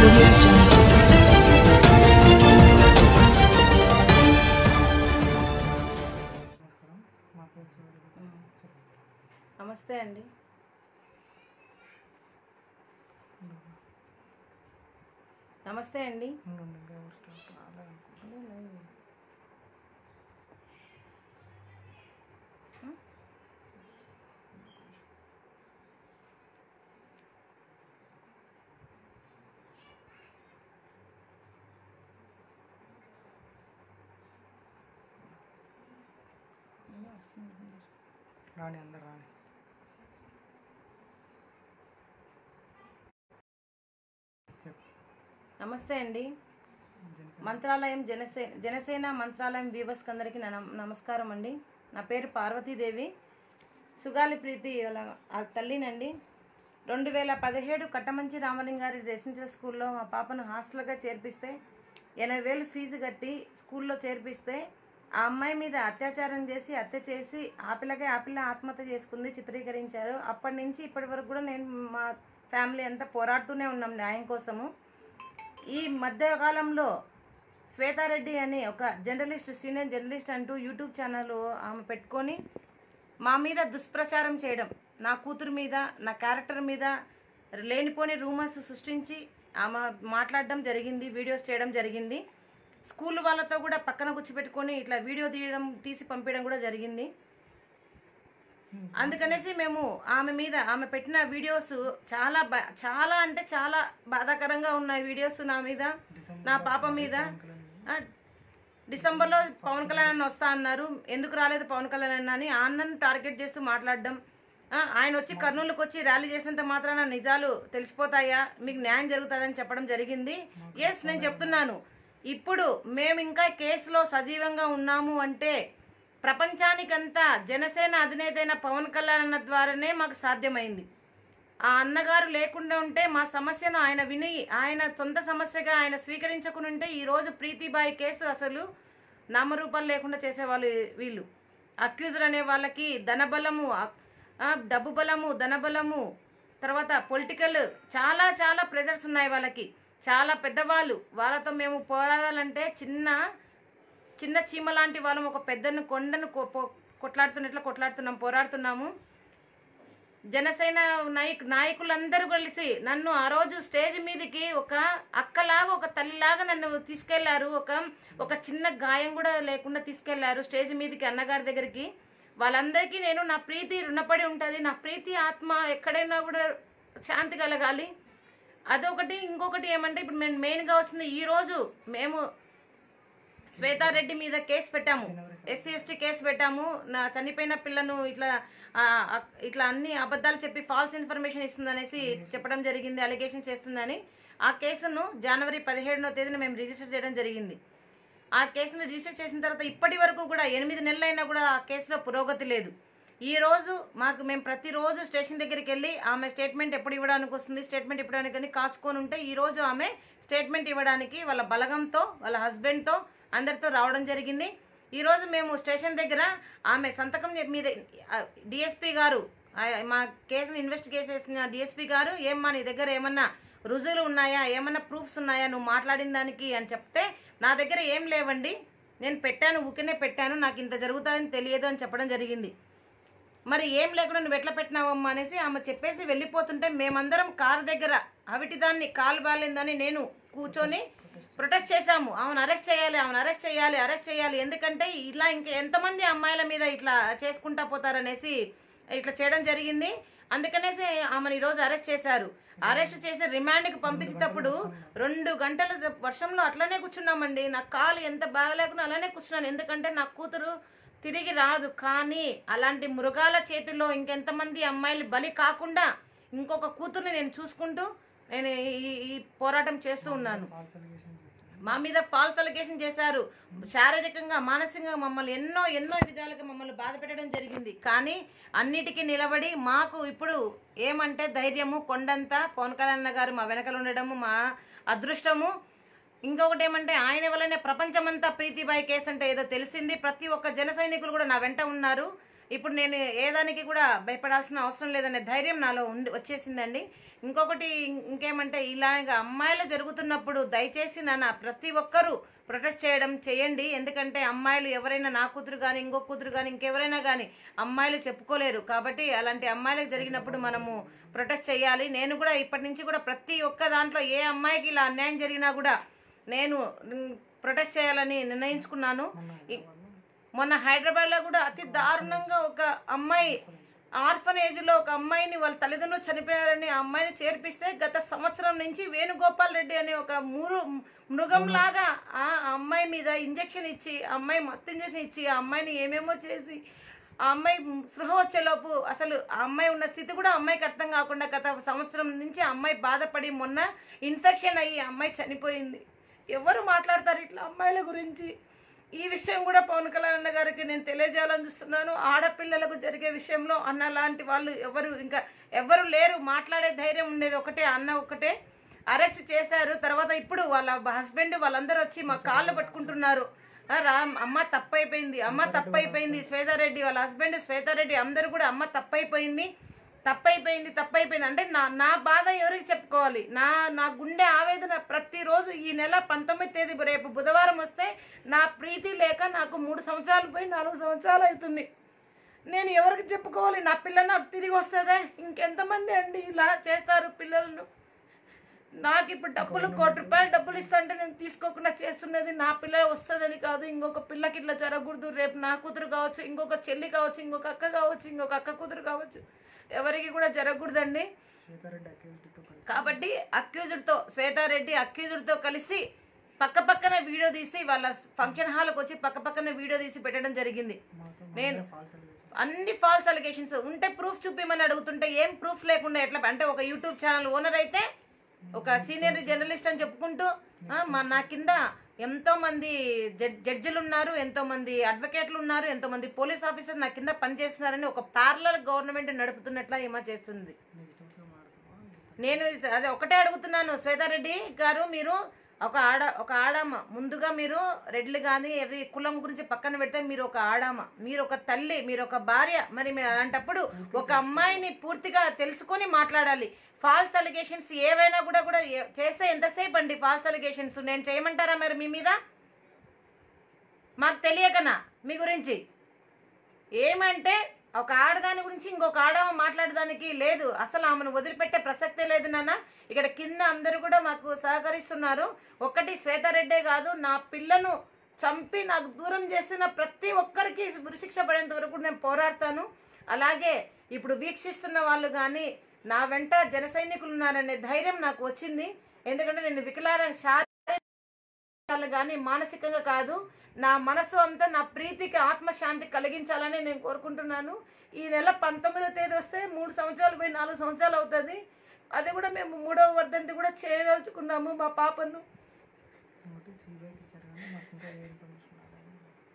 audio jungle. నమస్కారం మా పేరు సూర్య నమస్తే అండి నమస్తే అండి ఉండు, ఉండు, ఇంకా ఎవరు స్టార్ట్ రాలే అనుకుంటా. రాని అందరు రాని చెప్పు నమస్తే అండి జనసేన మంత్రాలయం జనసే జనసేన మంత్రాలయం వ్యూవర్స్కి అందరికీ నా నమ- నమస్కారం అండి నా పేరు పార్వతీదేవి సుగాలి ప్రీతి వాళ్ళ వాళ్ళ తల్లినండి రెండు వేల పదిహేడు కట్టమంచి రామలింగారి రెసిడెన్షియల్ స్కూల్లో మా పాపను హాస్టల్గా చేర్పిస్తే ఎనభై వేలు ఫీజు కట్టి స్కూల్లో చేర్పిస్తే ఆ అమ్మాయి మీద అత్యాచారం చేసి హత్య చేసి ఆ పిల్లకే ఆ పిల్ల ఆత్మహత్య చేసుకుంది చిత్రీకరించారు అప్పటి నుంచి ఇప్పటి వరకు కూడా నేను మా ఫ్యామిలీ అంతా పోరాడుతూనే ఉన్నాం న్యాయం కోసము ఈ మధ్యకాలంలో శ్వేతారెడ్డి అని ఒక జర్నలిస్ట్ సీనియర్ జర్నలిస్ట్ అంటూ యూట్యూబ్ ఛానల్ ఆమె పెట్టుకొని మా మీద దుష్ప్రచారం చేయడం నా కూతురు మీద నా క్యారెక్టర్ మీద లేనిపోని రూమర్స్ సృష్టించి ఆమె మాట్లాడడం జరిగింది వీడియోస్ చేయడం జరిగింది స్కూల్ వాళ్ళతో కూడా పక్కన కూర్చోపెట్టుకొని ఇట్లా వీడియో తీయడం తీసి పంపించడం కూడా జరిగింది అందుకనేసి మేము ఆమె మీద ఆమె పెట్టిన వీడియోస్ చాలా బా చాలా అంటే చాలా బాధాకరంగా ఉన్నాయి వీడియోస్ నా మీద నా పాప మీద ఆ, డిసెంబర్లో పవన్ కళ్యాణ్ అన్న వస్తా అన్నారు ఎందుకు రాలేదు పవన్ కళ్యాణ్ అన్న అని ఆ అన్నను టార్గెట్ చేస్తూ మాట్లాడడం ఆ, ఆయన వచ్చి కర్నూలుకి వచ్చి ర్యాలీ చేసినంత మాత్రాన నిజాలు తెలిసిపోతాయా మీకు న్యాయం జరుగుతుందని చెప్పడం జరిగింది ఎస్ నేను చెప్తున్నాను ఇప్పుడు మేము ఇంకా కేసులో సజీవంగా ఉన్నాము అంటే ప్రపంచానికంతా జనసేన అధినేత అయిన పవన్ కళ్యాణ్ అన్న ద్వారానే మాకు సాధ్యమైంది ఆ అన్నగారు లేకుండా ఉంటే మా సమస్యను ఆయన విని ఆయన సొంత సమస్యగా ఆయన స్వీకరించకుంటే ఈరోజు ప్రీతిబాయి కేసు అసలు నామరూపాలు లేకుండా చేసేవాళ్ళు వీళ్ళు అక్యూజర్ అనే వాళ్ళకి ధనబలము అ- ఆ, డబ్బు బలము ధనబలము తర్వాత పొలిటికల్ చాలా చాలా ప్రెజర్స్ ఉన్నాయి వాళ్ళకి చాలా పెద్దవాళ్ళు వాళ్ళతో మేము పోరాడాలంటే చిన్న చిన్న చీమ లాంటి వాళ్ళం ఒక పెద్దను కొండను కొ- పొ- కొట్లాడుతున్నట్లు కొట్లాడుతున్నాం పోరాడుతున్నాము జనసేన నాయకు నాయకులందరూ కలిసి నన్ను ఆ రోజు స్టేజ్ మీదకి ఒక అక్కలాగా ఒక తల్లిలాగా నన్ను తీసుకెళ్లారు ఒక ఒక చిన్న గాయం కూడా లేకుండా తీసుకెళ్లారు స్టేజ్ మీదకి అన్నగారి దగ్గరికి వాళ్ళందరికీ నేను నా ప్రీతి రుణపడి ఉంటుంది నా ప్రీతి ఆత్మ ఎక్కడైనా కూడా శాంతి కలగాలి అదొకటి ఇంకొకటి ఏమంటే ఇప్పుడు మేము మెయిన్గా వచ్చింది ఈ రోజు మేము శ్వేతారెడ్డి మీద కేసు పెట్టాము ఎస్సీ ఎస్టీ కేసు పెట్టాము నా చనిపోయిన పిల్లను ఇట్లా ఆ, ఆ, ఇట్లా అన్ని అబద్ధాలు చెప్పి ఫాల్స్ ఇన్ఫర్మేషన్ ఇస్తుందనేసి చెప్పడం జరిగింది అలిగేషన్ చేస్తుందని ఆ కేసును జనవరి పదిహేడునో తేదీన మేము రిజిస్టర్ చేయడం జరిగింది ఆ కేసును రిజిస్టర్ చేసిన తర్వాత ఇప్పటి వరకు కూడా ఎనిమిది నెలలైనా కూడా ఆ కేసులో పురోగతి లేదు ఈ రోజు మాకు మేము ప్రతిరోజు స్టేషన్ దగ్గరికి వెళ్ళి ఆమె స్టేట్మెంట్ ఎప్పుడు ఇవ్వడానికి వస్తుంది స్టేట్మెంట్ ఇవ్వడానికి అని కాసుకొని ఉంటే ఈ రోజు ఆమె స్టేట్మెంట్ ఇవ్వడానికి వాళ్ళ బలగంతో వాళ్ళ హస్బెండ్తో అందరితో రావడం జరిగింది ఈ రోజు మేము స్టేషన్ దగ్గర ఆమె సంతకం చె- మీద డిఎస్పి గారు ఆ, మా కేసును ఇన్వెస్టిగేషన్ చేసిన డిఎస్పి గారు ఏమ్మా నీ దగ్గర ఏమన్నా రుజువులు ఉన్నాయా ఏమన్నా ప్రూఫ్స్ ఉన్నాయా నువ్వు మాట్లాడిన దానికి అని చెప్తే నా దగ్గర ఏం లేవండి నేను పెట్టాను ఊరికనే పెట్టాను నాకు ఇంత జరుగుతుందని తెలియదు అని చెప్పడం జరిగింది మరి ఏం లేకుండా నువ్వు ఎట్లా పెట్టినావమ్మా అనేసి ఆమె చెప్పేసి వెళ్ళిపోతుంటే మేమందరం కారు దగ్గర అవిటి దాన్ని కాలు బాలిందని నేను కూర్చొని ప్రొటెస్ట్ చేశాము ఆమెను అరెస్ట్ చేయాలి ఆమెను అరెస్ట్ చేయాలి అరెస్ట్ చేయాలి ఎందుకంటే ఇలా ఇంకా ఎంతమంది అమ్మాయిల మీద ఇట్లా చేసుకుంటా పోతారనేసి ఇట్లా చేయడం జరిగింది అందుకనేసి ఆమెను ఈరోజు అరెస్ట్ చేశారు అరెస్ట్ చేసి రిమాండ్కి పంపించేటప్పుడు రెండు గంటల వర్షంలో అట్లనే కూర్చున్నామండి నా కాలు ఎంత బాగలేకుండా అలానే కూర్చున్నాను ఎందుకంటే నా కూతురు తిరిగి రాదు కానీ అలాంటి మృగాల చేతుల్లో ఇంకెంతమంది అమ్మాయిలు బలి కాకుండా ఇంకొక కూతుర్ని నేను చూసుకుంటూ నేను ఈ ఈ పోరాటం చేస్తూ ఉన్నాను ఫాల్స్ అలిగేషన్ చేశాను మా మీద ఫాల్స్ అలిగేషన్ చేశారు శారీరకంగా మానసికంగా మమ్మల్ని ఎన్నో ఎన్నో విధాలుగా మమ్మల్ని బాధ పెట్టడం జరిగింది కానీ అన్నిటికీ నిలబడి మాకు ఇప్పుడు ఏమంటే ధైర్యము కొండంతా పవన్ కళ్యాణ్ గారు మా వెనకలు ఉండడము మా అదృష్టము ఇంకొకటి ఏమంటే ఆయన వల్లనే ప్రపంచమంతా ప్రీతిబాయి కేసు అంటే ఏదో తెలిసింది ప్రతి ఒక్క జన సైనికులు కూడా నా వెంట ఉన్నారు ఇప్పుడు నేను ఏ దానికి కూడా భయపడాల్సిన అవసరం లేదనే ధైర్యం నాలో ఉండి వచ్చేసిందండి ఇంకొకటి ఇం- ఇంకేమంటే ఇలాగ అమ్మాయిలు జరుగుతున్నప్పుడు దయచేసి నాన్న ప్రతి ఒక్కరూ ప్రొటెస్ట్ చేయడం చేయండి ఎందుకంటే అమ్మాయిలు ఎవరైనా నా కూతురు కానీ ఇంకో కూతురు కానీ ఇంకెవరైనా కానీ అమ్మాయిలు చెప్పుకోలేరు కాబట్టి అలాంటి అమ్మాయిలకు జరిగినప్పుడు మనము ప్రొటెస్ట్ చేయాలి నేను కూడా ఇప్పటి నుంచి కూడా ప్రతి ఒక్క దాంట్లో ఏ అమ్మాయికి ఇలా అన్యాయం జరిగినా కూడా నేను మ్, ప్రొటెస్ట్ చేయాలని నిర్ణయించుకున్నాను ఇ- మొన్న హైదరాబాద్లో కూడా అతి దారుణంగా ఒక అమ్మాయి ఆర్ఫనేజ్ లో ఒక అమ్మాయిని వాళ్ళ తల్లిదండ్రులు చనిపోయారని ఆ అమ్మాయిని చేర్పిస్తే గత సంవత్సరం నుంచి వేణుగోపాల్ రెడ్డి అనే ఒక మూరు మృగంలాగా ఆ అమ్మాయి మీద ఇంజెక్షన్ ఇచ్చి ఆ అమ్మాయి మత్తు ఇంజెక్షన్ ఇచ్చి ఆ అమ్మాయిని ఏమేమో చేసి ఆ అమ్మాయి సృహ వచ్చేలోపు అసలు ఆ అమ్మాయి ఉన్న స్థితి కూడా ఆ అమ్మాయికి అర్థం కాకుండా గత సంవత్సరం నుంచి ఆ అమ్మాయి బాధపడి మొన్న ఇన్ఫెక్షన్ అయ్యి ఆ అమ్మాయి చనిపోయింది ఎవరు మాట్లాడతారు ఇట్లా అమ్మాయిల గురించి ఈ విషయం కూడా పవన్ కళ్యాణ్ అన్న గారికి నేను తెలియజేయాలని చూస్తున్నాను ఆడపిల్లలకు జరిగే విషయంలో అన్న లాంటి వాళ్ళు ఎవరు ఇంకా ఎవరు లేరు మాట్లాడే ధైర్యం ఉండేది ఒకటే అన్న ఒకటే అరెస్ట్ చేశారు తర్వాత ఇప్పుడు వాళ్ళ హస్బెండ్ వాళ్ళందరూ వచ్చి మా కాళ్ళు పట్టుకుంటున్నారు ఆ, రా అమ్మ తప్పైపోయింది అమ్మ తప్పైపోయింది శ్వేతారెడ్డి వాళ్ళ హస్బెండ్ శ్వేతారెడ్డి అందరూ కూడా అమ్మ తప్పైపోయింది తప్పైపోయింది తప్పైపోయింది అంటే నా నా బాధ ఎవరికి చెప్పుకోవాలి నా నా గుండె ఆవేదన ప్రతిరోజు ఈ నెల పంతొమ్మిది తేదీ రేపు బుధవారం వస్తే నా ప్రీతి లేక నాకు మూడు సంవత్సరాలు పోయి నాలుగు సంవత్సరాలు అవుతుంది నేను ఎవరికి చెప్పుకోవాలి నా పిల్ల నాకు తిరిగి వస్తుందే ఇంకెంతమంది అండి ఇలా చేస్తారు పిల్లలను నాకు ఇప్పుడు డబ్బులు కోటి రూపాయలు డబ్బులు ఇస్తా అంటే నేను తీసుకోకుండా చేస్తున్నది నా పిల్ల వస్తుందని కాదు ఇంకొక పిల్లకి ఇట్లా జరగకూడదు రేపు నా కూతురు కావచ్చు ఇంకొక చెల్లి కావచ్చు ఇంకొక అక్క కావచ్చు ఇంకొక అక్క కూతురు కావచ్చు ఎవరికి కూడా జరగకూడదండి శ్వేతారెడ్డి అక్యూజ్డ్తో కలిసి కాబట్టి అక్యూజ్డ్తో శ్వేతారెడ్డి అక్యూజ్డ్తో కలిసి పక్క పక్కన వీడియో తీసి వాళ్ళ ఫంక్షన్ హాల్కి వచ్చి పక్క పక్కన వీడియో తీసి పెట్టడం జరిగింది మాతో నేను- ఫాల్స్ అలిగేషన్ అన్ని ఫాల్స్ అలిగేషన్స్ ఉంటే ప్రూఫ్ చూపిమని అడుగుతుంటే ఏం ప్రూఫ్ లేకుండా ఎట్లా అంటే ఒక యూట్యూబ్ ఛానల్ ఓనర్ అయితే ఒక సీనియర్ జర్నలిస్ట్ అని చెప్పుకుంటూ ఆ, మా నా కింద ఎంతో మంది జడ్- జడ్జిలు ఉన్నారు ఎంతో మంది అడ్వకేట్లు ఉన్నారు ఎంతో మంది పోలీస్ ఆఫీసర్ నా కింద పనిచేస్తున్నారని ఒక పార్లర్ గవర్నమెంట్ నడుపుతున్నట్లా ఏమో చేస్తుంది నీకు ఇష్టం మాడుతున్నావా నేను అదే ఒకటే అడుగుతున్నాను శ్వేతారెడ్డి గారు మీరు ఒక ఆడ ఒక ఆడామ ముందుగా మీరు రెడ్లు కానీ ఏది కులం గురించి పక్కన పెడితే మీరు ఒక ఆడామ మీరు ఒక తల్లి మీరు ఒక భార్య మరి మీరు అలాంటప్పుడు ఒక అమ్మాయిని పూర్తిగా తెలుసుకొని మాట్లాడాలి ఫాల్స్ అలిగేషన్స్ ఏవైనా కూడా కూడా ఏ- చేస్తే ఎంతసేపు అండి ఫాల్స్ అలిగేషన్స్ నేను చేయమంటారా మరి మీ మీద మాకు తెలియకనా మీ గురించి ఏమంటే ఒక ఆడదాని గురించి ఇంకొక ఆడమ మాట్లాడడానికి లేదు అసలు ఆమెను వదిలిపెట్టే ప్రసక్తే లేదు నాన్న ఇక్కడ కింద అందరూ కూడా మాకు సహకరిస్తున్నారు ఒక్కటి శ్వేతారెడ్డే కాదు నా పిల్లను చంపి నాకు దూరం చేసిన ప్రతి ఒక్కరికి ఉరిశిక్ష పడేంత వరకు నేను పోరాడతాను అలాగే ఇప్పుడు వీక్షిస్తున్న వాళ్ళు కానీ నా వెంట జన సైనికులు ఉన్నారనే ధైర్యం నాకు వచ్చింది ఎందుకంటే నేను వికలాంగ శారీరక కానీ మానసికంగా కాదు నా మనసు అంతా నా ప్రీతికి ఆత్మశాంతి కలిగించాలని నేను కోరుకుంటున్నాను ఈ నెల పంతొమ్మిదో తేదీ వస్తే మూడు సంవత్సరాలు పోయి నాలుగు సంవత్సరాలు అవుతుంది అది కూడా మేము మూడవ వర్ధంతి కూడా చేయదలుచుకున్నాము మా పాపను నోటీస్ సిబిఐకి ఇచ్చారు కానీ మాకు ఇంకా ఏ ఇన్ఫర్మేషన్ రాలేదు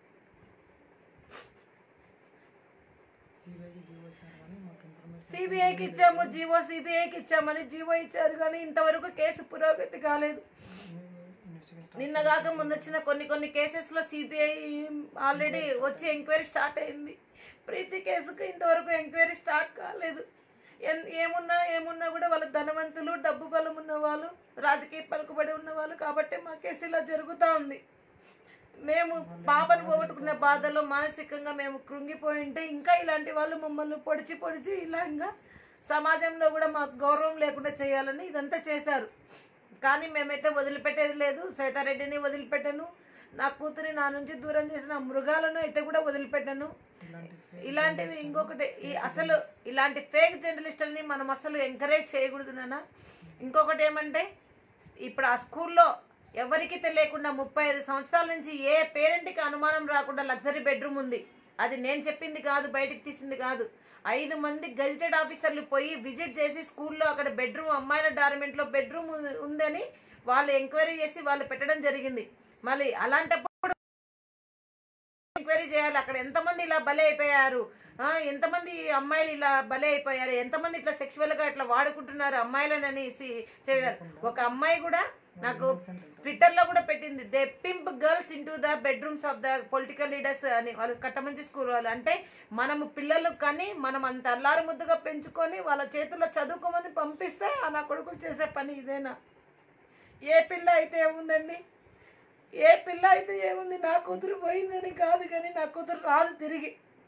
సిబిఐకి జీవో ఇచ్చారు కానీ మాకు ఇన్ఫర్మేషన్ సిబిఐకి ఇచ్చాము జీవో సిబిఐకి ఇచ్చామని జీవో ఇచ్చారు కానీ ఇంతవరకు కేసు పురోగతి కాలేదు ఇన్వెస్టిగేషన్ నిన్నగాక మొన్న వచ్చిన కొన్ని కొన్ని కేసెస్లో సిబిఐ ఆల్రెడీ వచ్చి ఎంక్వైరీ స్టార్ట్ అయింది ప్రీతి కేసుకు ఇంతవరకు ఎంక్వైరీ స్టార్ట్ కాలేదు ఎన్- ఏమున్నా ఏమున్నా కూడా వాళ్ళ ధనవంతులు డబ్బు బలం ఉన్న వాళ్ళు రాజకీయ పలుకుబడి ఉన్న వాళ్ళు కాబట్టి మా కేసు ఇలా జరుగుతూ ఉంది మేము పాపను పోగొట్టుకున్న బాధలో మానసికంగా మేము కృంగిపోయి ఉంటే ఇంకా ఇలాంటి వాళ్ళు మమ్మల్ని పొడిచి పొడిచి ఇలా ఇంకా సమాజంలో కూడా మాకు గౌరవం లేకుండా చేయాలని ఇదంతా చేశారు కానీ మేమైతే వదిలిపెట్టేది లేదు శ్వేతారెడ్డిని వదిలిపెట్టను నా కూతురి నా నుంచి దూరం చేసిన మృగాలను అయితే కూడా వదిలిపెట్టను ఇలాంటి fake ఇలాంటివి ఇంకొకటి ఈ అసలు ఇలాంటి ఫేక్ జర్నలిస్టులని మనం అసలు ఎంకరేజ్ చేయకూడదు నాన్న ఇంకొకటి ఏమంటే ఇప్పుడు ఆ స్కూల్లో ఎవరికి తెలియకుండా ముప్పై ఐదు సంవత్సరాల నుంచి ఏ పేరెంట్కి అనుమానం రాకుండా లగ్జరీ బెడ్రూమ్ ఉంది అది నేను చెప్పింది కాదు బయటికి తీసింది కాదు ఐదు మంది గజిటెడ్ ఆఫీసర్లు పోయి విజిట్ చేసి స్కూల్లో అక్కడ బెడ్రూమ్ అమ్మాయిల డార్మెంట్లో బెడ్రూమ్ ఉందని వాళ్ళు ఎంక్వైరీ చేసి వాళ్ళు పెట్టడం జరిగింది మళ్ళీ అలాంటప్పుడు ఎంక్వైరీ చేయాలి అక్కడ ఎంతమంది ఇలా బలి అయిపోయారు ఆ, ఎంతమంది అమ్మాయిలు ఇలా బలి అయిపోయారు ఎంతమంది ఇట్లా సెక్షువల్గా ఇట్లా వాడుకుంటున్నారు అమ్మాయిలను అనేసి చెప్పారు ఒక అమ్మాయి కూడా నాకు ట్విట్టర్లో కూడా పెట్టింది they pimp girls into the bedrooms of the political leaders అని వాళ్ళు కట్టమంచి స్కూల్ వాళ్ళు అంటే మనము పిల్లలు కానీ మనం అంత అల్లారు ముద్దుగా పెంచుకొని వాళ్ళ చేతుల్లో చదువుకోమని పంపిస్తే ఆ నా కొడుకులు చేసే పని ఇదేనా ఏ పిల్ల అయితే ఏముందండి ఏ పిల్ల అయితే ఏముంది నా కూతురు పోయిందని కాదు కానీ నా కూతురు రాదు తిరిగి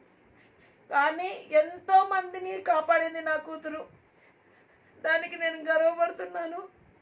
కానీ ఎంతో మందిని కాపాడింది నా కూతురు దానికి నేను గర్వపడుతున్నాను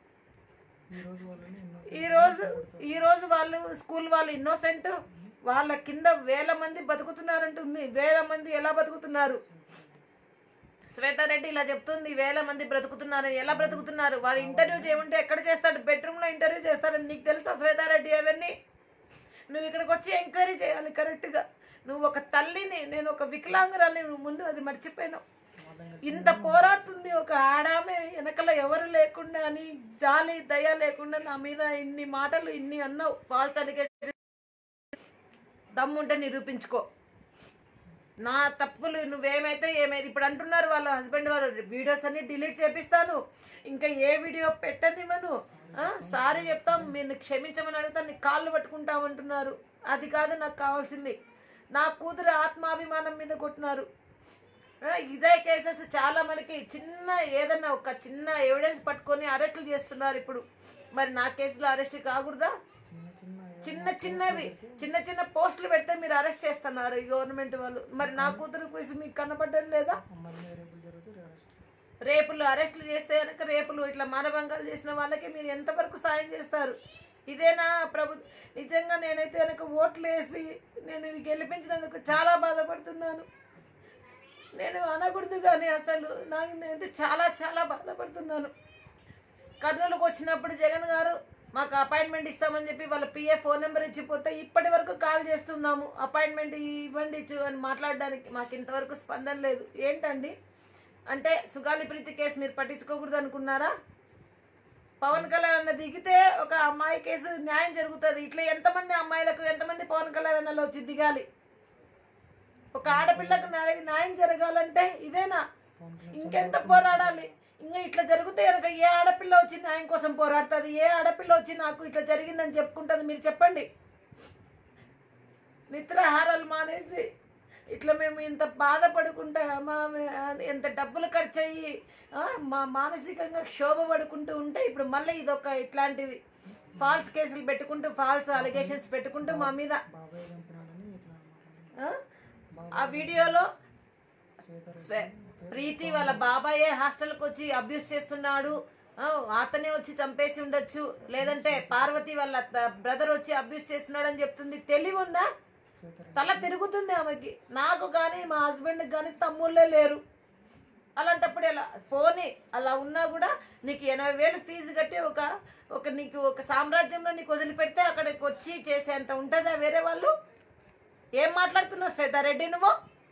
ఈ రోజు వాళ్ళని ఎన్నో ఈ రోజు ఈ రోజు వాళ్ళు స్కూల్ వాళ్ళు ఇన్నోసెంట్ వాళ్ళ కింద వేల మంది బతుకుతున్నారంటుంది వేల మంది ఎలా బతుకుతున్నారు శ్వేతారెడ్డి ఇలా చెప్తుంది వేల మంది బ్రతుకుతున్నారు ఎలా బ్రతుకుతున్నారు వాడు ఇంటర్వ్యూ చేయమంటే ఎక్కడ చేస్తాడు బెడ్రూమ్ లో ఇంటర్వ్యూ చేస్తాడు నీకు తెలుసా శ్వేతారెడ్డి అవన్నీ నువ్వు ఇక్కడికి వచ్చి ఎంక్వైరీ చేయాలి కరెక్ట్గా నువ్వు ఒక తల్లిని నేను ఒక వికలాంగురాలి నువ్వు ముందు అది మర్చిపోయాను ఇంత పోరాడుతుంది ఒక ఆడామె వెనకల ఎవరు లేకుండా అని జాలి దయ లేకుండా నా మీద ఇన్ని మాటలు ఇన్ని అన్నావు ఫాల్స్ అలిగేషన్ దమ్ముంటే నిరూపించుకో నా తప్పులు నువ్వేమైతే ఏమైతే ఇప్పుడు అంటున్నారు వాళ్ళ హస్బెండ్ వాళ్ళు వీడియోస్ అన్ని డిలీట్ చేపిస్తాను ఇంకా ఏ వీడియో పెట్టనివ్వను ఆ, సారీ చెప్తాం మీరు క్షమించమని అడుగుతాను నీ కాళ్ళు పట్టుకుంటామంటున్నారు అది కాదు నాకు కావాల్సింది నా కూతురు ఆత్మాభిమానం మీద కొట్టినారు ఆ, ఇదే కేసెస్ చాలా మనకి చిన్న ఏదన్నా ఒక చిన్న ఎవిడెన్స్ పట్టుకొని అరెస్టులు చేస్తున్నారు ఇప్పుడు మరి నా కేసులో అరెస్ట్ కాకూడదా చిన్న చిన్న చిన్న చిన్నవి చిన్న చిన్న పోస్టులు పెడితే మీరు అరెస్ట్ చేస్తున్నారు ఈ గవర్నమెంట్ వాళ్ళు మరి నా కూతురు కేసు మీకు కనపడడం లేదా అమ్మాయి మీద రేపులు జరుగుతాయి అరెస్ట్ రేపులు అరెస్టులు చేస్తే కనుక రేపులు ఇట్లా మానభంగాలు చేసిన వాళ్ళకి మీరు ఎంతవరకు సాయం చేస్తారు ఇదేనా ప్రభు నిజంగా నేనైతే కనుక ఓట్లు వేసి నేను ఇది గెలిపించినందుకు చాలా బాధపడుతున్నాను నేను అనకూడదు కానీ అసలు నాకు నేనైతే చాలా చాలా బాధపడుతున్నాను కర్నూలుకు వచ్చినప్పుడు జగన్ గారు మాకు అపాయింట్మెంట్ ఇస్తామని చెప్పి వాళ్ళ పిఏ ఫోన్ నెంబర్ ఇచ్చిపోతే ఇప్పటి వరకు కాల్ చేస్తున్నాము అపాయింట్మెంట్ ఇవ్వండి చూ అని మాట్లాడడానికి మాకు ఇంతవరకు స్పందన లేదు ఏంటండి అంటే సుగాలి ప్రీతి కేసు మీరు పట్టించుకోకూడదు అనుకున్నారా పవన్ కళ్యాణ్ అన్న దిగితే ఒక అమ్మాయి కేసు న్యాయం జరుగుతుంది ఇట్లా ఎంతమంది అమ్మాయిలకు ఎంతమంది పవన్ కళ్యాణ్ అన్నలో వచ్చి దిగాలి ఒక ఆడపిల్లకు న్యాయం న్యాయం జరగాలంటే ఇదేనా పవన్ కళ్యాణ్ ఇంకెంత పోరాడాలి ఇంకా ఇట్లా జరిగితే కనుక ఏ ఆడపిల్ల వచ్చి న్యాయం కోసం పోరాడుతుంది ఏ ఆడపిల్ల వచ్చి నాకు ఇట్లా జరిగిందని చెప్పుకుంటుంది మీరు చెప్పండి నిద్రాహారాలు మానేసి ఇట్లా మేము ఇంత బాధపడుకుంటా మా ఎంత డబ్బులు ఖర్చు అయ్యి ఆ, మా మానసికంగా క్షోభ పడుకుంటూ ఉంటే ఇప్పుడు మళ్ళీ ఇదొక ఇట్లాంటివి ఫాల్స్ కేసులు పెట్టుకుంటూ ఫాల్స్ అలిగేషన్స్ పెట్టుకుంటూ మా మీద బాబాయ్ చంపినాడని ఇట్లా మాట్లాడింది ఆ, ఆ వీడియోలో శ్వేతారెడ్డి స్వే- ప్రీతి వాళ్ళ బాబాయే హాస్టల్కి వచ్చి అబ్యూస్ చేస్తున్నాడు ఆ, అతనే వచ్చి చంపేసి ఉండొచ్చు లేదంటే పార్వతి వాళ్ళ బ్రదర్ వచ్చి అబ్యూస్ చేస్తున్నాడు అని చెప్తుంది తెలివి ఉందా శ్వేతారెడ్డి తల తిరుగుతుంది ఆమెకి నాకు కానీ మా హస్బెండ్కి కానీ తమ్ముళ్ళే లేరు అలాంటప్పుడు ఎలా పోనీ అలా ఉన్నా కూడా నీకు ఎనభై వేలు ఫీజు కట్టి ఒక ఒక నీకు ఒక సామ్రాజ్యంలో నీకు వదిలిపెడితే అక్కడికి వచ్చి చేసేంత ఉంటుందా వేరే వాళ్ళు ఏం మాట్లాడుతున్నావు శ్వేతారెడ్డి నువ్వు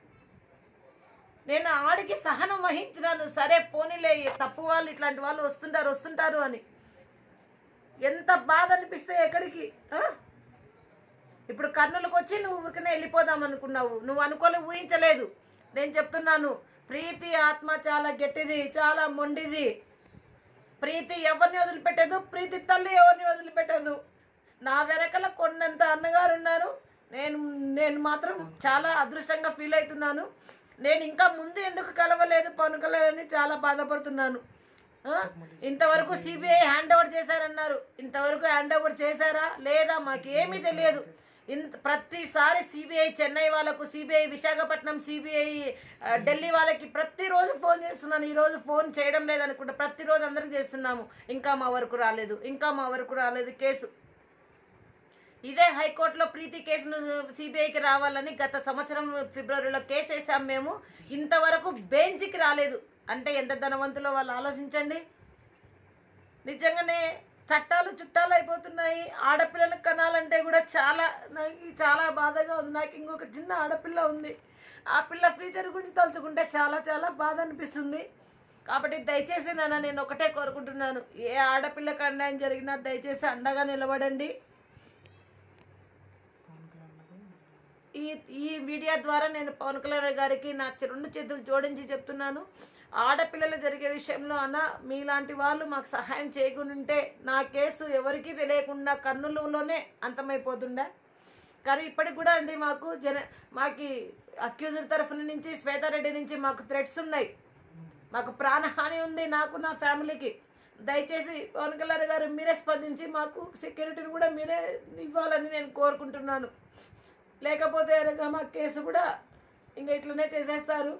నేను ఆడికి సహనం వహించినాను సరే పోనీలే ఈ తప్పు వాళ్ళు ఇట్లాంటి వాళ్ళు వస్తుంటారు వస్తుంటారు అని ఎంత బాధ అనిపిస్తే ఎక్కడికి ఆ? ఇప్పుడు కర్నూలుకు వచ్చి నువ్వు ఊరికనే వెళ్ళిపోదాం అనుకున్నావు నువ్వు అనుకోలే ఊహించలేదు నేను చెప్తున్నాను ప్రీతి ఆత్మ చాలా గట్టిది చాలా మొండిది ప్రీతి ఎవరిని వదిలిపెట్టదు ప్రీతి తల్లి ఎవరిని వదిలిపెట్టదు నా వెనకల కొండంత అన్నగారు ఉన్నారు నేను నేను మాత్రం చాలా అదృష్టంగా ఫీల్ అవుతున్నాను నేను ఇంకా ముందు ఎందుకు కలవలేదు పవన్ కళ్యాణ్ అని చాలా బాధపడుతున్నాను ఆ? ఇంతవరకు సిబిఐ హ్యాండ్ ఓవర్ చేశారన్నారు ఇంతవరకు హ్యాండ్ ఓవర్ చేశారా లేదా మాకు ఏమీ తెలియదు ఇంత ప్రతిసారి సిబిఐ చెన్నై వాళ్ళకు సిబిఐ విశాఖపట్నం సిబిఐ ఢిల్లీ వాళ్ళకి ప్రతిరోజు ఫోన్ చేస్తున్నాను ఈ రోజు ఫోన్ చేయడం లేదనుకుంటా ప్రతిరోజు అందరికి చేస్తున్నాము ఇంకా మా వరకు రాలేదు ఇంకా మా వరకు రాలేదు కేసు ఇదే హైకోర్టులో ప్రీతి కేసును సిబిఐకి రావాలని గత సంవత్సరం ఫిబ్రవరిలో కేసు వేసాం మేము ఇంతవరకు బెంచ్కి రాలేదు అంటే ఎంత ధనవంతులో వాళ్ళు ఆలోచించండి నిజంగానే చట్టాలు చుట్టాలు అయిపోతున్నాయి ఆడపిల్లలకు కనాలంటే కూడా చాలా నాకు చాలా బాధగా ఉంది నాకు ఇంకొక చిన్న ఆడపిల్ల ఉంది ఆ పిల్ల ఫ్యూచర్ గురించి తలుచుకుంటే చాలా చాలా బాధ అనిపిస్తుంది కాబట్టి దయచేసి నాన్న నేను ఒకటే కోరుకుంటున్నాను ఏ ఆడపిల్లకి అన్యాయం జరిగినా దయచేసి అండగా నిలబడండి పవన్ కళ్యాణ్కి ఈ ఈ మీడియా ద్వారా నేను పవన్ కళ్యాణ్ గారికి నా చె- రెండు చేతులు జోడించి చెప్తున్నాను ఆడపిల్లలు జరిగే విషయంలో అన్న మీలాంటి వాళ్ళు మాకు సహాయం చేయకుంటే నా కేసు ఎవరికీ తెలియకుండా కర్నూలులోనే అంతమైపోతుండే కానీ ఇప్పటికి కూడా అండి మాకు జన మాకి అక్యూజ్డ్ తరఫున నుంచి శ్వేతారెడ్డి నుంచి మాకు థ్రెట్స్ ఉన్నాయి మాకు ప్రాణహాని ఉంది నాకు నా ఫ్యామిలీకి దయచేసి పవన్ కళ్యాణ్ గారు మీరే స్పందించి మాకు సెక్యూరిటీని కూడా మీరే ఇవ్వాలని నేను కోరుకుంటున్నాను లేకపోతే కనుక మా కేసు కూడా ఇంకా ఇట్లనే చేసేస్తారు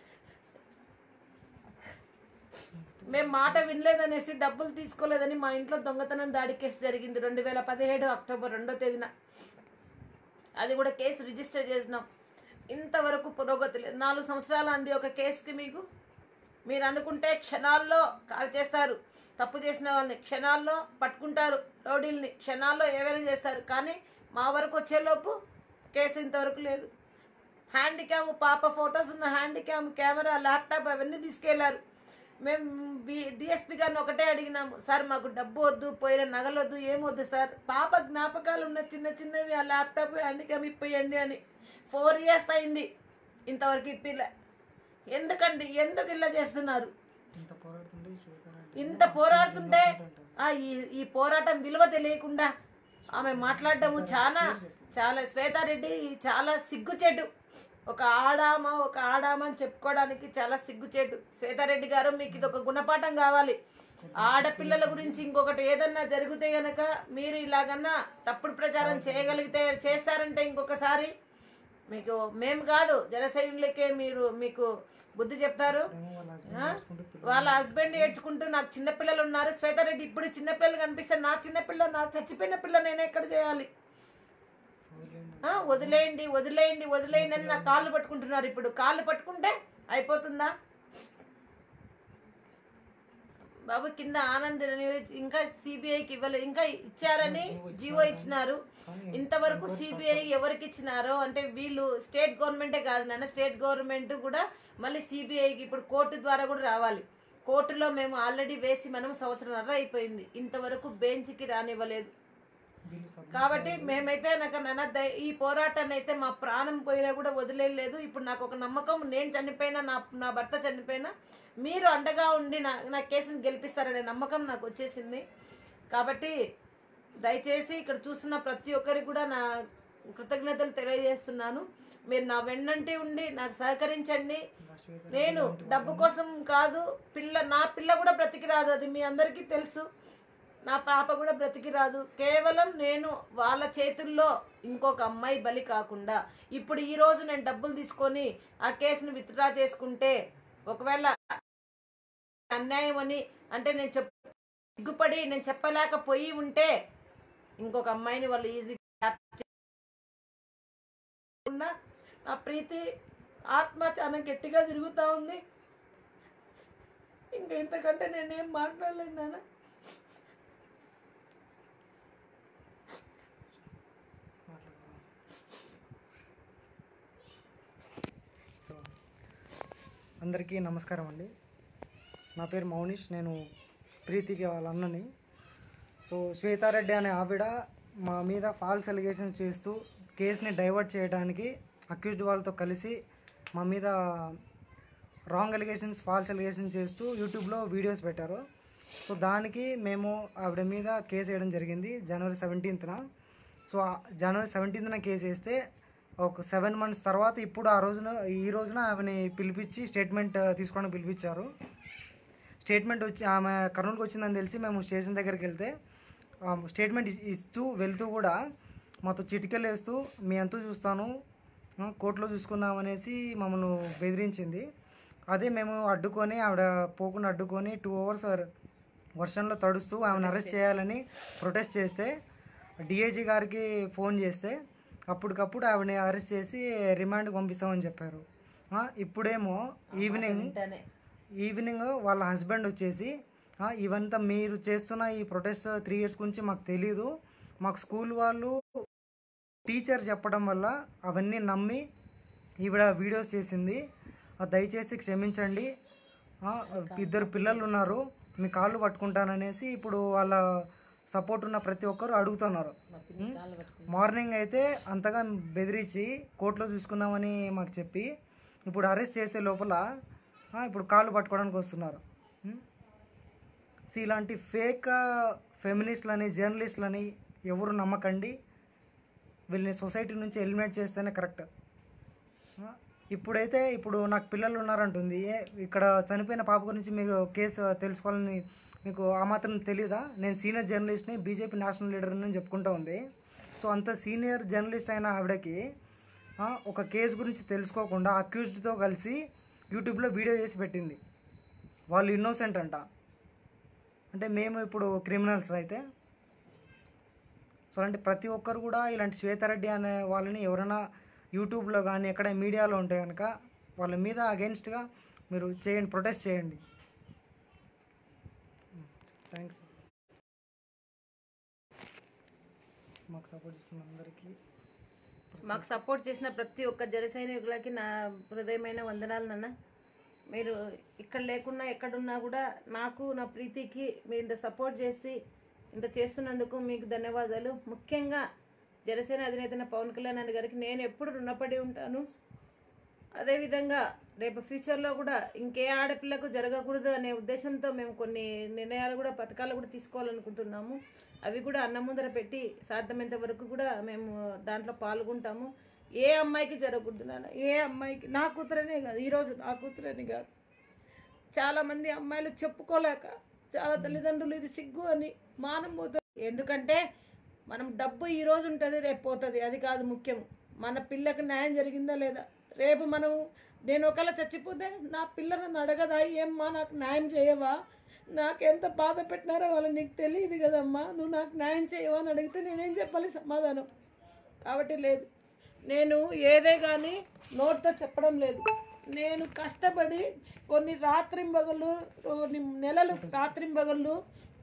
మేము మాట వినలేదనేసి డబ్బులు తీసుకోలేదని మా ఇంట్లో దొంగతనం దాడి కేసు జరిగింది రెండు వేల పదిహేడు అక్టోబర్ రెండో తేదీన అది కూడా కేసు రిజిస్టర్ చేసినాం ఇంతవరకు పురోగతి లేదు నాలుగు సంవత్సరాలు అండి ఒక కేసుకి మీకు మీరు అనుకుంటే క్షణాల్లో కాల్ చేస్తారు తప్పు చేసిన వాళ్ళని క్షణాల్లో పట్టుకుంటారు రౌడీల్ని క్షణాల్లో ఏవైనా చేస్తారు కానీ మా వరకు వచ్చేలోపు కేసు ఇంతవరకు లేదు హ్యాండ్ క్యామ్ పాప ఫొటోస్ ఉన్న హ్యాండ్ క్యామ్ కెమెరా ల్యాప్టాప్ అవన్నీ తీసుకెళ్లారు మేము డిఎస్పి గారిని ఒకటే అడిగినాము సార్ మాకు డబ్బు వద్దు పోయిన నగలొద్దు ఏమొద్దు సార్ పాప జ్ఞాపకాలు ఉన్న చిన్న చిన్నవి ఆ ల్యాప్టాప్ హ్యాండ్ క్యామ్ ఇప్పేయండి అని ఫోర్ ఇయర్స్ అయింది ఇంతవరకు ఇప్పిలే ఎందుకండి ఎందుకు ఇలా చేస్తున్నారు ఇంత పోరాడుతుంటే శ్వేతారెడ్డి ఇంత పోరాడుతుంటే ఆ ఈ ఈ పోరాటం విలువ తెలియకుండా ఆమె మాట్లాడటము చాలా చాలా శ్వేతారెడ్డి చాలా సిగ్గుచేటు ఒక ఆడామ ఒక ఆడామ అని చెప్పుకోవడానికి చాలా సిగ్గుచేటు శ్వేతారెడ్డి గారు మీకు ఇది ఒక గుణపాఠం కావాలి ఆడపిల్లల గురించి ఇంకొకటి ఏదన్నా జరిగితే గనక మీరు ఇలాగన్నా తప్పుడు ప్రచారం చేయగలిగితే చేస్తారంటే ఇంకొకసారి మీకు మేము కాదు జనసైనికులకే మీరు మీకు బుద్ధి చెప్తారు ఏమో వాళ్ళ హస్బెండ్ ఆ? చూసుకుంటే పిల్లలు వాళ్ళ హస్బెండ్ ఏడ్చుకుంటూ నాకు చిన్నపిల్లలు ఉన్నారు శ్వేతారెడ్డి ఇప్పుడు చిన్నపిల్లలు కనిపిస్తే నా చిన్నపిల్ల నా చచ్చిపోయిన పిల్ల నేను ఎక్కడ చేయాలి వదిలేయండి ఆ, వదిలేయండి వదిలేయండి వదిలేయండి అని నా కాళ్ళు పట్టుకుంటున్నారు ఇప్పుడు కాళ్ళు పట్టుకుంటే అయిపోతుందా బాబు కింద ఆనంద్ అని ఇంకా సిబిఐకి ఇవ్వలేదు ఇంకా ఇచ్చారని జీవో ఇచ్చినారు ఇంతవరకు సిబిఐ ఎవరికి ఇచ్చినారో అంటే వీళ్ళు స్టేట్ గవర్నమెంటే కాదు నాన్న స్టేట్ గవర్నమెంట్ కూడా మళ్ళీ సిబిఐకి ఇప్పుడు కోర్టు ద్వారా కూడా రావాలి కోర్టులో మేము ఆల్రెడీ వేసి మనం సంవత్సరంన్నర అయిపోయింది ఇంతవరకు బెంచ్కి రానివ్వలేదు వీళ్ళు సబ్ కాబట్టి మేమైతే నాకు నాన్న దయ- ఈ పోరాటాన్ని అయితే మా ప్రాణం పోయినా కూడా వదిలేదు ఇప్పుడు నాకు ఒక నమ్మకం నేను చనిపోయినా నా నా భర్త చనిపోయినా మీరు అండగా ఉండి నా నా కేసుని గెలిపిస్తారనే నమ్మకం నాకు వచ్చేసింది కాబట్టి దయచేసి ఇక్కడ చూస్తున్న ప్రతి ఒక్కరికి కూడా నా కృతజ్ఞతలు తెలియజేస్తున్నాను మీరు నా వెన్నంటి ఉండి నాకు సహకరించండి ఇలా శ్వేతారెడ్డి నేను లాంటి డబ్బు కోసం కాదు పిల్ల నా పిల్ల కూడా బ్రతికి రాదు అది మీ అందరికీ తెలుసు నా పాప కూడా బ్రతికి రాదు కేవలం నేను వాళ్ళ చేతుల్లో ఇంకొక అమ్మాయి బలి కాకుండా ఇప్పుడు ఈ రోజు నేను డబ్బులు తీసుకొని ఆ కేసును విత్డ్రా చేసుకుంటే ఒకవేళ అన్యాయం అని అంటే నేను చెప్ సిగ్గుపడి నేను చెప్పలేకపోయి ఉంటే ఇంకొక అమ్మాయిని వాళ్ళు ఈజీ నా ప్రీతి ఆత్మ చాలా గట్టిగా తిరుగుతూ ఉంది ఇంకా ఇంతకంటే నేనేం మాట్లాడలేను నాన్న మాట్లాడుతున్నాం. సో అందరికీ నమస్కారం అండి నా పేరు మౌనిష్ నేను ప్రీతికి వాళ్ళ అన్నని సో శ్వేతారెడ్డి అనే ఆవిడ మా మీద ఫాల్స్ ఎలిగేషన్ చేస్తూ కేసుని డైవర్ట్ చేయడానికి అక్యూజ్డ్ వాళ్ళతో కలిసి మా మీద రాంగ్ ఎలిగేషన్స్ ఫాల్స్ ఎలిగేషన్ చేస్తూ యూట్యూబ్లో వీడియోస్ పెట్టారు సో దానికి మేము ఆవిడ మీద కేసు వేయడం జరిగింది జనవరి సెవెంటీన్త్న సో ఆ జనవరి సెవెంటీన్త్న కేసు వేస్తే ఒక సెవెన్ మంత్స్ తర్వాత ఇప్పుడు ఆ రోజున ఈ రోజున ఆమెని పిలిపించి స్టేట్మెంట్ తీసుకోవడానికి పిలిపించారు స్టేట్మెంట్ వచ్చి ఆమె కర్నూలుకి వచ్చిందని తెలిసి మేము స్టేషన్ దగ్గరికి వెళ్తే ఆ, స్టేట్మెంట్ ఇ- ఇస్తూ వెళ్తూ కూడా మాతో చిటికెలు వేస్తూ మీ ఎంతో చూస్తాను ఆ, కోర్టులో చూసుకుందాం అనేసి మమ్మల్ని బెదిరించింది అదే మేము అడ్డుకొని ఆవిడ పోకుండా అడ్డుకొని టూ అవర్స్ వర్షంలో తడుస్తూ ఆమెను అరెస్ట్ చేయాలని ప్రొటెస్ట్ చేస్తే డిఐజీ గారికి ఫోన్ చేస్తే అప్పటికప్పుడు ఆవిడని అరెస్ట్ చేసి రిమాండ్కి పంపిస్తామని చెప్పారు ఆ, ఇప్పుడేమో ఈవినింగ్ వెంటనే ఈవినింగ్ వాళ్ళ హస్బెండ్ వచ్చేసి "ఆ, ఇవంతా మీరు చేస్తున్న ఈ ప్రొటెస్ట్ త్రీ ఇయర్స్ గురించి మాకు తెలీదు మాకు స్కూల్ వాళ్ళు టీచర్ చెప్పడం వల్ల అవన్నీ నమ్మి ఈవిడ వీడియోస్ చేసింది ఆ, దయచేసి క్షమించండి ఆ, ఇద్దరు పిల్లలు ఉన్నారు మీ కాళ్ళు పట్టుకుంటాననేసి ఇప్పుడు వాళ్ళ సపోర్ట్ ఉన్న ప్రతి ఒక్కరు అడుగుతున్నారు ఉం? మార్నింగ్ అయితే అంతగా బెదిరించి కోర్టులో చూసుకుందామని మాకు చెప్పి ఇప్పుడు అరెస్ట్ చేసే లోపల ఆ, ఇప్పుడు కాళ్ళు పట్టుకోవడానికి వస్తున్నారు ఉం? సో ఇలాంటి ఫేక్ ఫెమినిస్ట్లని జర్నలిస్టులని ఎవరు నమ్మకండి వీళ్ళని సొసైటీ నుంచి ఎలిమినేట్ చేస్తేనే కరెక్ట్ ఆ, ఇప్పుడైతే ఇప్పుడు నాకు పిల్లలు ఉన్నారంటుంది ఏ- ఇక్కడ చనిపోయిన పాప గురించి మీరు కేసు తెలుసుకోవాలని మీకు ఆ మాత్రం తెలీదా నేను సీనియర్ జర్నలిస్ట్ని బీజేపీ నేషనల్ లీడర్ అని చెప్పుకుంటూ ఉంది సో అంత సీనియర్ జర్నలిస్ట్ అయిన ఆవిడకి ఆ, ఒక కేసు గురించి తెలుసుకోకుండా అక్యూజ్డ్తో కలిసి యూట్యూబ్లో వీడియో చేసి పెట్టింది వాళ్ళు ఇన్నోసెంట్ అంట అంటే మేము ఇప్పుడు క్రిమినల్స్ అయితే సో అలాంటి ప్రతి ఒక్కరు కూడా ఇలాంటి శ్వేతారెడ్డి అనే వాళ్ళని ఎవరైనా యూట్యూబ్లో కానీ ఎక్కడ మీడియాలో ఉంటే కనుక వాళ్ళ మీద అగెన్స్ట్గా మీరు చేయండి ప్రొటెస్ట్ చేయండి థ్యాంక్స్ మాకు సపోర్ట్ చేస్తున్న అందరికీ మాకు సపోర్ట్ చేసిన ప్రతి ఒక్క జన సైనికులకి నా హృదయమైన వందనాలు నాన్న మీరు ఇక్కడ లేకున్నా ఎక్కడున్నా కూడా నాకు నా ప్రీతికి మీరు ఇంత సపోర్ట్ చేసి ఇంత చేస్తున్నందుకు మీకు ధన్యవాదాలు ముఖ్యంగా జనసేన అధినేత పవన్ కళ్యాణ్ అన్న గారికి నేను ఎప్పుడు రుణపడి ఉంటాను అదేవిధంగా రేపు ఫ్యూచర్లో కూడా ఇంకే ఆడపిల్లకు జరగకూడదు అనే ఉద్దేశంతో మేము కొన్ని నిర్ణయాలు కూడా పథకాలు కూడా తీసుకోవాలనుకుంటున్నాము అవి కూడా అన్న ముందర పెట్టి సాధ్యమైనంత వరకు కూడా మేము దాంట్లో పాల్గొంటాము ఏ అమ్మాయికి జరగకూడదు నాన్న ఏ అమ్మాయికి నా కూతురనే కాదు ఈరోజు నా కూతురని కాదు చాలామంది అమ్మాయిలు చెప్పుకోలేక చాలా తల్లిదండ్రులు ఇది సిగ్గు అని మానం పోతుంది ఎందుకంటే మనం డబ్బు ఈ రోజు ఉంటుంది రేపు పోతుంది అది కాదు ముఖ్యం మన పిల్లకు న్యాయం జరిగిందా లేదా రేపు మనం నేను ఒకవేళ చచ్చిపోతే నా పిల్ల నన్ను అడగదా ఏమ్మా నాకు న్యాయం చేయవా నాకు ఎంత బాధ పెట్టినారో వాళ్ళు నీకు తెలియదు కదమ్మా నువ్వు నాకు న్యాయం చేయవా అని అడిగితే నేనేం చెప్పాలి సమాధానం కాబట్టి లేదు నేను ఏదే కానీ నోట్తో చెప్పడం లేదు నేను కష్టపడి కొన్ని రాత్రింబగళ్ళు కొన్ని నెలలు రాత్రింబగళ్ళు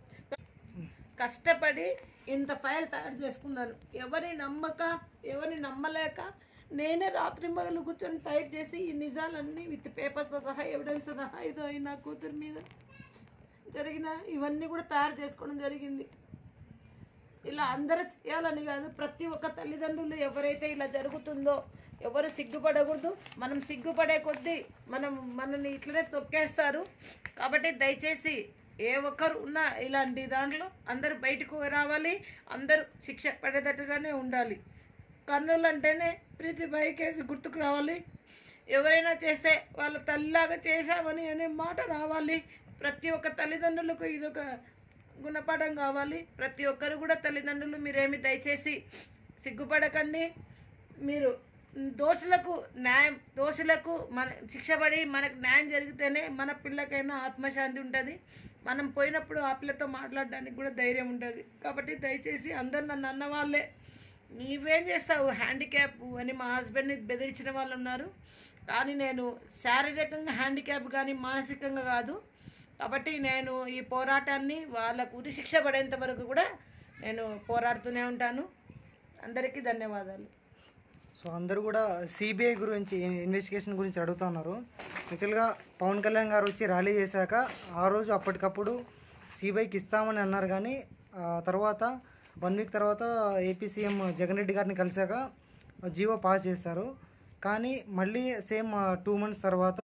కష్టపడి ఇంత ఫైల్ తయారు చేసుకున్నాను ఎవరి నమ్మక ఎవరిని నమ్మలేక నేనే రాత్రి మగలు కూర్చొని టైప్ చేసి ఈ నిజాలన్నీ విత్ పేపర్స్తో సహా ఎవిడెన్స్ సహా ఇదో ఈ నా కూతురు మీద జరిగిన ఇవన్నీ కూడా తయారు చేసుకోవడం జరిగింది ఇలా అందరూ చేయాలని కాదు ప్రతి ఒక్క తల్లిదండ్రులు ఎవరైతే ఇలా జరుగుతుందో ఎవరు సిగ్గుపడకూడదు మనం సిగ్గుపడే కొద్దీ మనం మనల్ని ఇట్లనే తొక్కేస్తారు కాబట్టి దయచేసి ఏ ఒక్కరు ఉన్నా ఇలాంటి దాంట్లో అందరూ బయటకు రావాలి అందరూ శిక్ష పడేటట్టుగానే ఉండాలి కర్నూలు అంటేనే ప్రీతి బైకేసి గుర్తుకు రావాలి ఎవరైనా చేస్తే వాళ్ళ తల్లిలాగా చేశామని అనే మాట రావాలి ప్రతి ఒక్క తల్లిదండ్రులకు ఇదొక గుణపాఠం కావాలి ప్రతి ఒక్కరు కూడా తల్లిదండ్రులు మీరేమి దయచేసి సిగ్గుపడకండి మీరు దోషులకు న్యాయం దోషులకు మన శిక్ష పడి మనకు న్యాయం జరిగితేనే మన పిల్లకైనా ఆత్మశాంతి ఉంటుంది మనం పోయినప్పుడు ఆ పిల్లతో మాట్లాడడానికి కూడా ధైర్యం ఉంటుంది కాబట్టి దయచేసి అందరు నన్ను అన్న వాళ్ళే నీవేం చేస్తావు హ్యాండిక్యాప్ అని మా హస్బెండ్ని బెదిరించిన వాళ్ళు ఉన్నారు కానీ నేను శారీరకంగా హ్యాండిక్యాప్ కానీ మానసికంగా కాదు కాబట్టి నేను ఈ పోరాటాన్ని వాళ్ళకు ఉరి శిక్ష పడేంత వరకు కూడా నేను పోరాడుతూనే ఉంటాను అందరికీ ధన్యవాదాలు సో అందరూ కూడా సిబిఐ గురించి ఇన్వెస్టిగేషన్ గురించి అడుగుతున్నారు యాక్చువల్గా పవన్ కళ్యాణ్ గారు వచ్చి ర్యాలీ చేశాక ఆ రోజు అప్పటికప్పుడు సిబిఐకి ఇస్తామని అన్నారు కానీ ఆ తర్వాత వన్ వీక్ తర్వాత ఏపీ సీఎం జగన్ రెడ్డి గారిని కలిశాక జీవో పాస్ చేశారు కానీ మళ్ళీ సేమ్ టూ మంత్స్ తర్వాత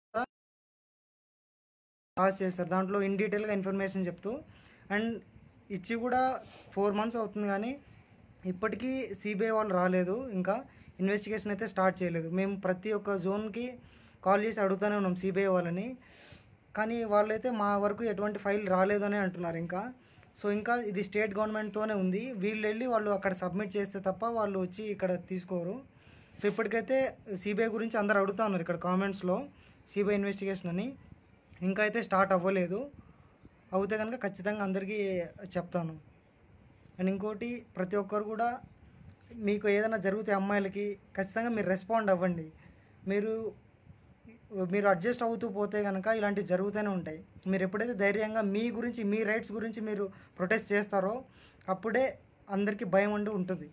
పాస్ చేశారు దాంట్లో ఇన్ డీటెయిల్గా ఇన్ఫర్మేషన్ చెప్తూ అండ్ ఇచ్చి కూడా ఫోర్ మంత్స్ అవుతుంది కానీ ఇప్పటికీ సిబిఐ వాళ్ళు రాలేదు ఇంకా ఇన్వెస్టిగేషన్ అయితే స్టార్ట్ చేయలేదు మేము ప్రతి ఒక్క జోన్కి కాల్ చేసి అడుగుతూనే ఉన్నాం సిబిఐ వాళ్ళని కానీ వాళ్ళైతే మా వరకు ఎటువంటి ఫైల్ రాలేదని అంటున్నారు ఇంకా సో ఇంకా ఇది స్టేట్ గవర్నమెంట్తోనే ఉంది వీళ్ళు వెళ్ళి వాళ్ళు అక్కడ సబ్మిట్ చేస్తే తప్ప వాళ్ళు వచ్చి ఇక్కడ తీసుకోరు సో ఇప్పటికైతే సిబిఐ గురించి అందరు అడుగుతా ఉన్నారు ఇక్కడ కామెంట్స్లో సిబిఐ ఇన్వెస్టిగేషన్ అని ఇంకా అయితే స్టార్ట్ అవ్వలేదు అవుతే కనుక ఖచ్చితంగా అందరికీ చెప్తాను అండ్ ఇంకోటి ప్రతి ఒక్కరు కూడా మీకు ఏదైనా జరిగితే అమ్మాయిలకి ఖచ్చితంగా మీరు రెస్పాండ్ అవ్వండి మీరు మీరు అడ్జస్ట్ అవుతూ పోతే కనుక ఇలాంటివి జరుగుతూనే ఉంటాయి మీరు ఎప్పుడైతే ధైర్యంగా మీ గురించి మీ రైట్స్ గురించి మీరు ప్రొటెస్ట్ చేస్తారో అప్పుడే అందరికీ భయం అంటూ ఉంటుంది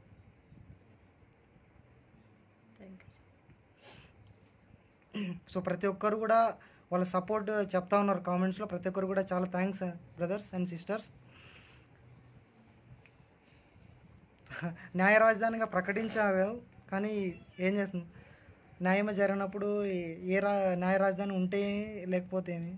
థ్యాంక్ యూ సో ప్రతి ఒక్కరు కూడా వాళ్ళ సపోర్ట్ చెప్తా ఉన్నారు కామెంట్స్లో ప్రతి ఒక్కరు కూడా చాలా థ్యాంక్స్ బ్రదర్స్ అండ్ సిస్టర్స్ న్యాయ రాజధానిగా ప్రకటించారు కానీ ఏం చేస్తుంది న్యాయం జరిగినప్పుడు ఏ- ఏ రా న్యాయ రాజధాని ఉంటే ఏమి, లేకపోతే ఏమి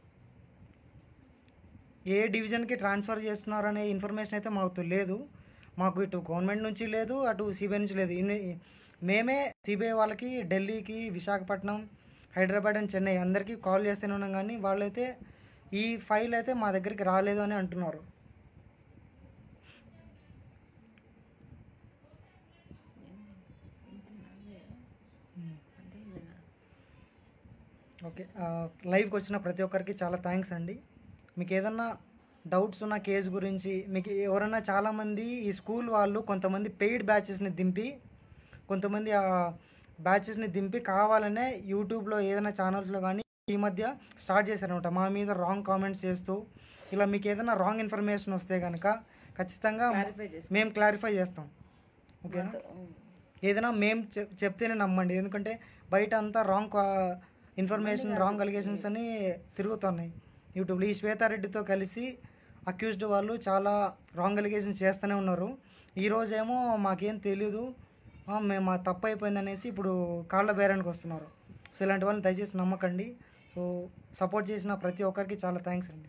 ఏ డివిజన్కి ట్రాన్స్ఫర్ చేస్తున్నారనే ఇన్ఫర్మేషన్ అయితే మాకు లేదు మాకు ఇటు గవర్నమెంట్ నుంచి లేదు అటు సిబిఐ నుంచి లేదు ఇన్ని మేమే సిబిఐ వాళ్ళకి ఢిల్లీకి విశాఖపట్నం హైదరాబాద్ అండ్ చెన్నై అందరికీ కాల్ చేస్తూనే ఉన్నాం కానీ వాళ్ళైతే ఈ ఫైల్ అయితే మా దగ్గరికి రాలేదు అని అంటున్నారు ఓకే ఆ, లైవ్కి వచ్చిన ప్రతి ఒక్కరికి చాలా థ్యాంక్స్ అండి మీకు ఏదన్నా డౌట్స్ ఉన్న కేసు గురించి మీకు ఎవరైనా చాలామంది ఈ స్కూల్ వాళ్ళు కొంతమంది పెయిడ్ బ్యాచెస్ని దింపి కొంతమంది ఆ బ్యాచెస్ని దింపి కావాలనే యూట్యూబ్లో ఏదైనా ఛానల్స్లో కానీ ఈ మధ్య స్టార్ట్ చేశారనమాట మా మీద రాంగ్ కామెంట్స్ చేస్తూ ఇలా మీకు ఏదైనా రాంగ్ ఇన్ఫర్మేషన్ వస్తే కనుక ఖచ్చితంగా Clarify చేస్తాం. మేము క్లారిఫై చేస్తాం ఓకేనా ఏదైనా మేము చెప్ చెప్తేనే నమ్మండి ఎందుకంటే బయట అంతా రాంగ్ ఇన్ఫర్మేషన్ రాంగ్ అలిగేషన్స్ అని తిరుగుతున్నాయి యూట్యూబ్లో ఈ శ్వేతారెడ్డితో కలిసి అక్యూజ్డ్ వాళ్ళు చాలా రాంగ్ అలిగేషన్స్ చేస్తూనే ఉన్నారు ఈ రోజేమో మాకేం తెలీదు ఆ, మేము మా తప్పు అయిపోయింది అనేసి ఇప్పుడు కాళ్ళ బేరానికి వస్తున్నారు సో ఇలాంటి వాళ్ళని దయచేసి నమ్మకండి సో సపోర్ట్ చేసిన ప్రతి ఒక్కరికి చాలా థ్యాంక్స్ అండి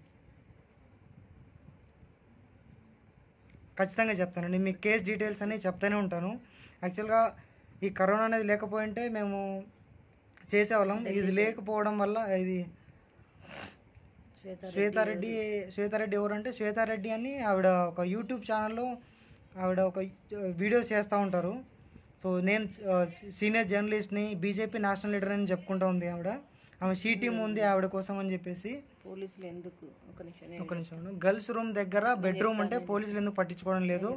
ఖచ్చితంగా చెప్తానండి మీ కేస్ డీటెయిల్స్ అన్నీ చెప్తూనే ఉంటాను యాక్చువల్గా ఈ కరోనా అనేది లేకపోయింటే మేము చేసేవాళ్ళం ఇది లేకపోవడం వల్ల ఇది శ్వేతారెడ్డి శ్వేతారెడ్డి ఎవరంటే శ్వేతారెడ్డి అని ఆవిడ ఒక యూట్యూబ్ ఛానల్లో ఆవిడ ఒక వీడియోస్ చేస్తూ ఉంటారు సో నేను సీనియర్ జర్నలిస్ట్ని బీజేపీ నేషనల్ లీడర్ అని చెప్పుకుంటూ ఉంది ఆవిడ ఆమె షీ టీమ్ ఉంది ఆవిడ కోసం అని చెప్పేసి పోలీసులు ఎందుకు ఒక నిమిషం ఒక నిమిషం గర్ల్స్ రూమ్ దగ్గర బెడ్రూమ్ అంటే పోలీసులు ఎందుకు పట్టించుకోవడం లేదు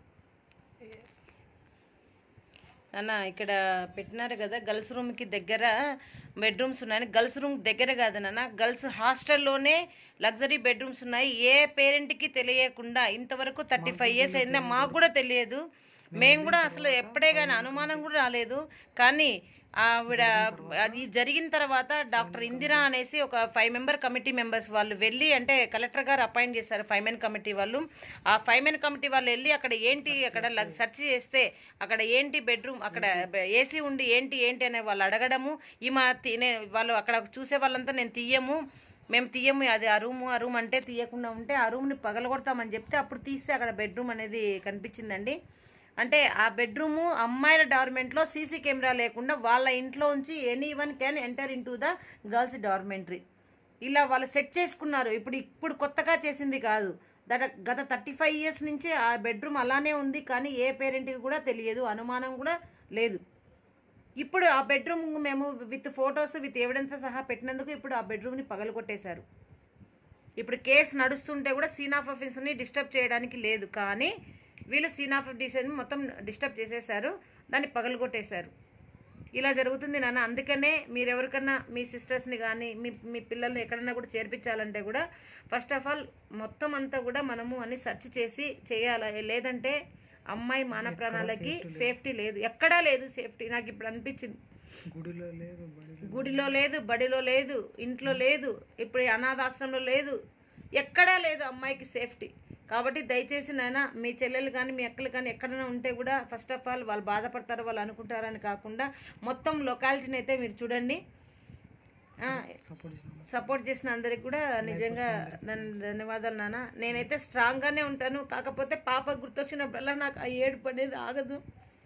అన్న ఇక్కడ పెట్టినారు కదా గర్ల్స్ రూమ్కి దగ్గర బెడ్రూమ్స్ ఉన్నాయి గర్ల్స్ రూమ్ దగ్గర కాదు నాన్న గర్ల్స్ హాస్టల్లోనే లగ్జరీ బెడ్రూమ్స్ ఉన్నాయి ఏ పేరెంట్కి తెలియకుండా ఇంతవరకు థర్టీ ఫైవ్ ఇయర్స్ అయిందా మాకు కూడా తెలియదు మేము కూడా అసలు ఎప్పుడే కానీ అనుమానం కూడా రాలేదు కానీ ఆవిడ అది జరిగిన తర్వాత డాక్టర్ ఇందిరా అనేసి ఒక ఫైవ్ మెంబర్ కమిటీ మెంబర్స్ వాళ్ళు వెళ్ళి అంటే కలెక్టర్ గారు అపాయింట్ చేశారు ఫైవ్ మెన్ కమిటీ వాళ్ళు ఆ ఫైవ్ మెన్ కమిటీ వాళ్ళు వెళ్ళి అక్కడ ఏంటి అక్కడ సెర్చ్ చేస్తే అక్కడ ఏంటి బెడ్రూమ్ అక్కడ ఏసీ ఉండి ఏంటి ఏంటి అనే వాళ్ళు అడగడము ఈ మా తి- నే- వాళ్ళు అక్కడ చూసే వాళ్ళంతా నేను తీయము మేము తీయము అది ఆ రూమ్ ఆ రూమ్ అంటే తీయకుండా ఉంటే ఆ రూమ్ని పగలగొడతామని చెప్తే అప్పుడు తీస్తే అక్కడ బెడ్రూమ్ అనేది కనిపించిందండి అంటే ఆ బెడ్రూము అమ్మాయిల డార్మెంట్లో సీసీ కెమెరా లేకుండా వాళ్ళ ఇంట్లో ఉంచి any one can enter in to the girls dormitory ఇలా వాళ్ళు సెట్ చేసుకున్నారు ఇప్పుడు ఇప్పుడు కొత్తగా చేసింది కాదు దట గత థర్టీ ఫైవ్ ఇయర్స్ నుంచి ఆ బెడ్రూమ్ అలానే ఉంది కానీ ఏ పేరెంట్కి కూడా తెలియదు అనుమానం కూడా లేదు ఇప్పుడు ఆ బెడ్రూమ్ మేము విత్ ఫొటోస్ విత్ ఎవిడెన్స్ సహా పెట్టినందుకు ఇప్పుడు ఆ బెడ్రూమ్ని పగలగొట్టేశారు ఇప్పుడు కేసు నడుస్తుంటే కూడా సీన్ ఆఫ్ ఆఫీస్ని డిస్టర్బ్ చేయడానికి లేదు కానీ వీళ్ళు సీన్ ఆఫ్ డిసైన్ మొత్తం డిస్టర్బ్ చేసేసారు దాన్ని పగలగొట్టేశారు ఇలా జరుగుతుంది నాన్న అందుకనే మీరు ఎవరికన్నా మీ సిస్టర్స్ని కానీ మీ మీ పిల్లల్ని ఎక్కడన్నా కూడా చేర్పించాలంటే కూడా ఫస్ట్ ఆఫ్ ఆల్ మొత్తం అంతా కూడా మనము అన్ని సెర్చ్ చేసి చేయాలి లేదంటే అమ్మాయి మాన ప్రాణాలకి సేఫ్టీ లేదు ఎక్కడా లేదు సేఫ్టీ నాకు ఇప్పుడు అనిపించింది గుడిలో లేదు బడిలో గుడిలో లేదు బడిలో లేదు ఇంట్లో లేదు ఇప్పుడు ఈ అనాథాశ్రమంలో లేదు ఎక్కడా లేదు అమ్మాయికి సేఫ్టీ కాబట్టి దయచేసి నాయన మీ చెల్లెలు కానీ మీ అక్కలు కానీ ఎక్కడైనా ఉంటే కూడా ఫస్ట్ ఆఫ్ ఆల్ వాళ్ళు బాధపడతారు వాళ్ళు అనుకుంటారని కాకుండా మొత్తం లొకాలిటీని అయితే మీరు చూడండి ఆ, సపోర్ట్ చేసిన సపోర్ట్ చేసిన అందరికి కూడా నిజంగా నన్ను ధన్యవాదాలు నాన్న నేనైతే స్ట్రాంగ్గానే ఉంటాను కాకపోతే పాప గుర్తొచ్చినప్పుడల్లా నాకు ఆ ఏడుపు అనేది ఆగదు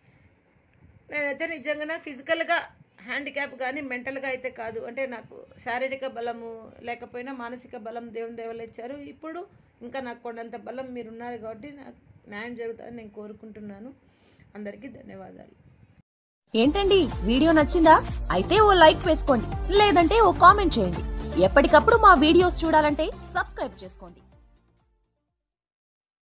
నేనైతే నిజంగానే ఫిజికల్గా హ్యాండిక్యాప్ కానీ మెంటల్గా అయితే కాదు అంటే నాకు శారీరక బలము లేకపోయినా మానసిక బలం దేవుని దేవలు ఇచ్చారు ఇప్పుడు ఇంకా నాకు కొండంత బలం మీరు ఉన్నారు కాబట్టి నాకు న్యాయం జరుగుతుందని నేను కోరుకుంటున్నాను అందరికీ ధన్యవాదాలు ఏంటండి వీడియో నచ్చిందా అయితే ఓ లైక్ వేసుకోండి లేదంటే ఓ కామెంట్ చేయండి ఎప్పటికప్పుడు మా వీడియోస్ చూడాలంటే సబ్స్క్రైబ్ చేసుకోండి